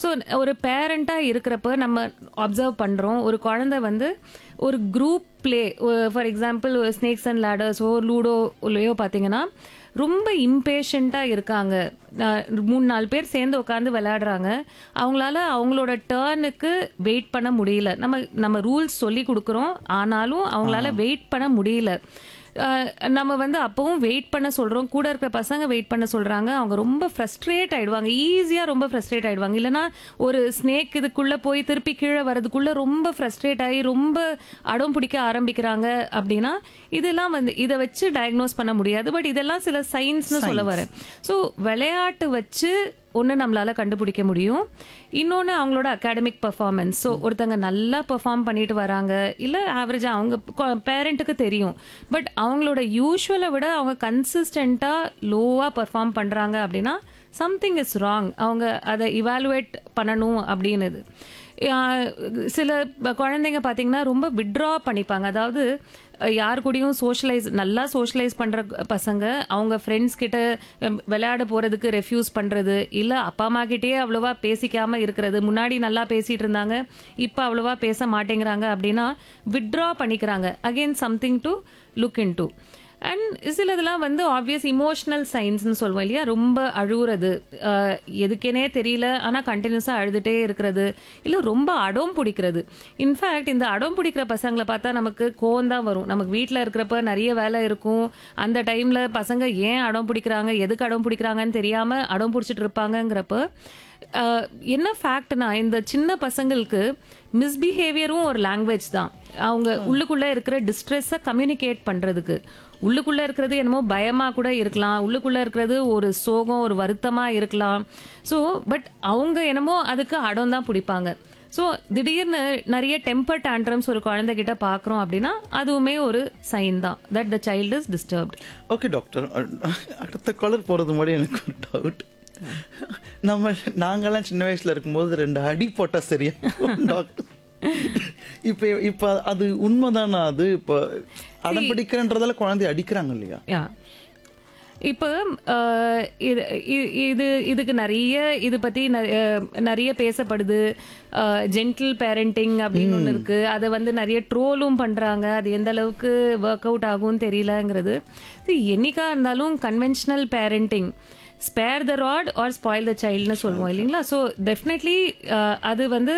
so ஒரு பேரண்ட்டாக இருக்கிறப்ப நம்ம அப்சர்வ் பண்ணுறோம் ஒரு குழந்தை வந்து ஒரு group play for example snakes and லேடர்ஸோ லூடோலையோ பார்த்தீங்கன்னா ரொம்ப இம்பேஷண்ட்டாக இருக்காங்க நான் மூணு நாலு பேர் சேர்ந்து உட்காந்து விளையாடுறாங்க அவங்களால அவங்களோட டேர்னுக்கு வெயிட் பண்ண முடியல நம்ம நம்ம ரூல்ஸ் சொல்லி கொடுக்குறோம் ஆனாலும் அவங்களால வெயிட் பண்ண முடியல அஹ் நம்ம வந்து அப்பவும் வெயிட் பண்ண சொல்றோம் கூட இருக்கிற பசங்க வெயிட் பண்ண சொல்றாங்க அவங்க ரொம்ப ஃப்ரஸ்ட்ரேட் ஆயிடுவாங்க ஈஸியா ரொம்ப ஃப்ரஸ்ட்ரேட் ஆயிடுவாங்க இல்லனா ஒரு ஸ்னேக் இதுக்குள்ள போய் திருப்பி கீழே வரதுக்குள்ள ரொம்ப ஃப்ரஸ்ட்ரேட் ஆகி ரொம்ப அடம் பிடிக்க ஆரம்பிக்கிறாங்க அப்படின்னா இதெல்லாம் வந்து இதை வச்சு டயக்னோஸ் பண்ண முடியாது பட் இதெல்லாம் சில சயின்ஸ்னு சொல்ல வரேன் ஸோ விளையாட்டு வச்சு ஒன்று நம்மளால கண்டுபிடிக்க முடியும் இன்னொன்று அவங்களோட அகாடமிக் பர்ஃபார்மன்ஸ் ஸோ ஒருத்தங்க நல்லா பெர்ஃபார்ம் பண்ணிட்டு வராங்க இல்லை ஆவரேஜாக அவங்க பேரண்ட்டுக்கு தெரியும் பட் அவங்களோட யூஸ்வலை விட அவங்க கன்சிஸ்டண்ட்டாக லோவாக பெர்ஃபார்ம் பண்ணுறாங்க அப்படின்னா சம்திங் இஸ் ராங் அவங்க அதை இவாலுவேட் பண்ணணும் அப்படின்னுது ஆஹ் சில குழந்தைங்க பார்த்தீங்கன்னா ரொம்ப விட்ரா பண்ணிப்பாங்க அதாவது அஹ் யார் கூடயும் சோஷியலைஸ் நல்லா சோஷியலைஸ் பண்ற பசங்க அவங்க ஃப்ரெண்ட்ஸ் கிட்ட அஹ், விளையாட போறதுக்கு ரெஃப்யூஸ் பண்றது இல்ல அப்பா அம்மா கிட்டயே அவ்வளவா பேசிக்காம இருக்கிறது முன்னாடி நல்லா பேசிட்டு இருந்தாங்க இப்ப அவ்வளவா பேச மாட்டேங்கிறாங்க அப்படின்னா விட்ரா பண்ணிக்கிறாங்க again something to look into and சிலதெல்லாம் வந்து ஆப்வியஸ் இமோஷனல் சயின்ஸ்னு சொல்லுவோம் இல்லையா ரொம்ப அழுகுறது அஹ், எதுக்கேனே தெரியல ஆனால் கண்டினியூஸாக அழுதுட்டே இருக்கிறது இல்லை ரொம்ப அடம் பிடிக்கிறது இன்ஃபேக்ட் இந்த அடம் பிடிக்கிற பசங்களை பார்த்தா நமக்கு கோவம் தான் வரும் நமக்கு வீட்டில் இருக்கிறப்ப நிறைய வேலை இருக்கும் அந்த டைமில் பசங்க ஏன் அடம் பிடிக்கிறாங்க எதுக்கு அடம் பிடிக்கிறாங்கன்னு தெரியாமல் அடம் பிடிச்சிட்டு இருப்பாங்கங்கிறப்ப அஹ், என்ன ஃபேக்ட்னா இந்த சின்ன பசங்களுக்கு மிஸ்பிஹேவியரும் ஒரு லாங்குவேஜ் தான் அவங்க உள்ளுக்குள்ள இருக்கிற டிஸ்ட்ரெஸ்ஸை கம்யூனிகேட் பண்றதுக்கு உள்ளுக்குள்ள இருக்கிறது என்னமோ பயமா கூட இருக்கலாம் உள்ளுக்குள்ள இருக்கிறது ஒரு சோகம் ஒரு வருத்தமா இருக்கலாம் ஸோ பட் அவங்க என்னமோ அதுக்கு அடம் தான் பிடிப்பாங்க ஸோ திடீர்னு நிறைய டெம்பர் டேண்ட்ரம்ஸ் ஒரு குழந்தைகிட்ட பார்க்குறோம் அப்படின்னா அதுவுமே ஒரு சைன் தான் that the child is disturbed okay doctor அடுத்த காலர் போகிறது முன்னாடி எனக்கு ஒரு டவுட் நம்ம நாங்கெல்லாம் சின்ன வயசுல இருக்கும்போது ரெண்டு அடி போட்டா சரியா டாக்டர் இப்போ இப்போ அது உண்மைதானா அது இப்போ அடம் பிடிக்கிறன்றதால குழந்தை அடிக்கிறாங்க இல்லையா யா இப்போ அஹ், இது இ- இது இதுக்கு நிறைய இது பத்தி ந- அஹ், நிறைய பேசப்படுது ஜென்டில் பேரண்டிங் அப்படின்னு ஒன்று இருக்கு அதை வந்து நிறைய ட்ரோலும் பண்றாங்க அது எந்த அளவுக்கு ஒர்க் அவுட் ஆகும்னு தெரியலங்கிறது See, என்னைக்கா இருந்தாலும் conventional parenting spare the rod or spoil the சைல்டுன்னு சொல்லுவோம் இல்லைங்களா ஸோ டெஃபினெட்லி அது வந்து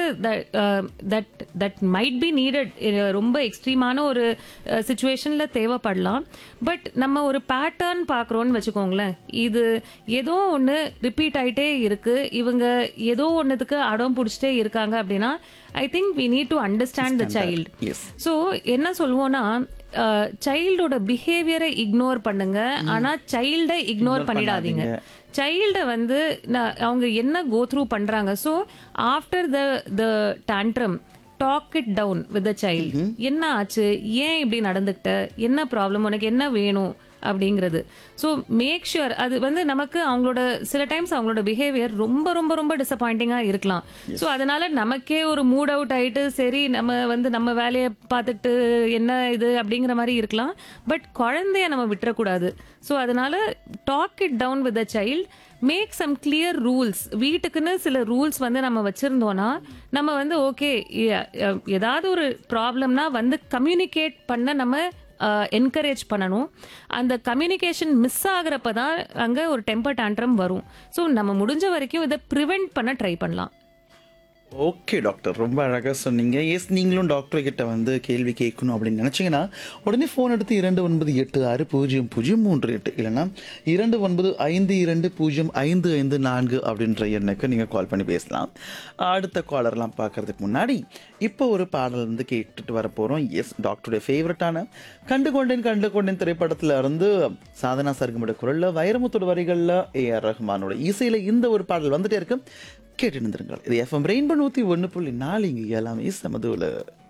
that that might be needed ரொம்ப எக்ஸ்ட்ரீமான ஒரு சுச்சுவேஷனில் தேவைப்படலாம் பட் நம்ம ஒரு பேட்டர்ன் பார்க்குறோன்னு வச்சுக்கோங்களேன் இது ஏதோ ஒன்று ரிப்பீட் ஆயிட்டே இருக்கு இவங்க ஏதோ ஒன்றுத்துக்கு அடம் பிடிச்சிட்டே இருக்காங்க அப்படின்னா I think we need to understand the child yes so என்ன சொல்லுவோம்னா சைல்டோட பிஹேவியரை இக்னோர் பண்ணுங்க ஆனா சைல்டை இக்னோர் பண்ணிடாதீங்க சைல்டை வந்து நான் அவங்க என்ன கோ த்ரூ பண்றாங்க so after the the tantrum talk it down with the child என்ன ஆச்சு ஏன் இப்படி நடந்துக்கிட்ட என்ன ப்ராப்ளம் உனக்கு என்ன வேணும் அப்படிங்கிறது ஸோ மேக் ஷுர் அது வந்து நமக்கு அவங்களோட சில டைம்ஸ் அவங்களோட பிஹேவியர் ரொம்ப ரொம்ப ரொம்ப டிசப்பாயிண்டிங்காக இருக்கலாம் ஸோ அதனால நமக்கே ஒரு மூட் அவுட் ஆயிட்டு சரி நம்ம வந்து நம்ம வேலையை பார்த்துட்டு என்ன இது அப்படிங்கிற மாதிரி இருக்கலாம் பட் குழந்தைய நம்ம விட்டுறக்கூடாது ஸோ அதனால talk it down with the child make some clear rules வீட்டுக்குன்னு சில ரூல்ஸ் வந்து நம்ம வச்சிருந்தோம்னா நம்ம வந்து ஓகே ஏதாவது ஒரு ப்ராப்ளம்னா வந்து கம்யூனிகேட் பண்ண நம்ம என்கரேஜ் பண்ணணும் அந்த கம்யூனிகேஷன் மிஸ் ஆகுறப்ப தான் அங்கே ஒரு டெம்பர் டேண்ட்ரம் வரும் ஸோ நம்ம முடிஞ்ச வரைக்கும் இதை ப்ரிவெண்ட் பண்ண ட்ரை பண்ணலாம் ஓகே டாக்டர் ரொம்ப அழகாக சொன்னீங்க எஸ் நீங்களும் டாக்டர் கிட்ட வந்து கேள்வி கேட்கணும் அப்படின்னு நினச்சிங்கன்னா உடனே ஃபோன் எடுத்து இரண்டு ஒன்பது எட்டு ஆறு பூஜ்ஜியம் பூஜ்ஜியம் மூன்று எட்டு இல்லைன்னா இரண்டு ஒன்பது ஐந்து இரண்டு பூஜ்ஜியம் ஐந்து ஐந்து நான்கு அப்படின்ற எண்ணுக்கு நீங்கள் கால் பண்ணி பேசலாம் அடுத்த காலர்லாம் பார்க்கறதுக்கு முன்னாடி இப்போ ஒரு பாடல் வந்து கேட்டுட்டு வர போகிறோம் எஸ் டாக்டருடைய ஃபேவரட்டான கண்டு கொண்டேன் கண்டு கொண்டேன் திரைப்படத்தில் இருந்து சாதனா சர்க்கமோட குரலில் வைரமுத்தோட வரிகளில் ஏஆர் ரஹ்மானோட இசையில் இந்த ஒரு பாடல் வந்துட்டே இருக்கு கேட்டு இருந்திருங்கள் இது எஃப்எம் ரெயின்போ நூற்றி ஒன்று புள்ளி நாலு இங்கே எல்லாமே சமதுவில்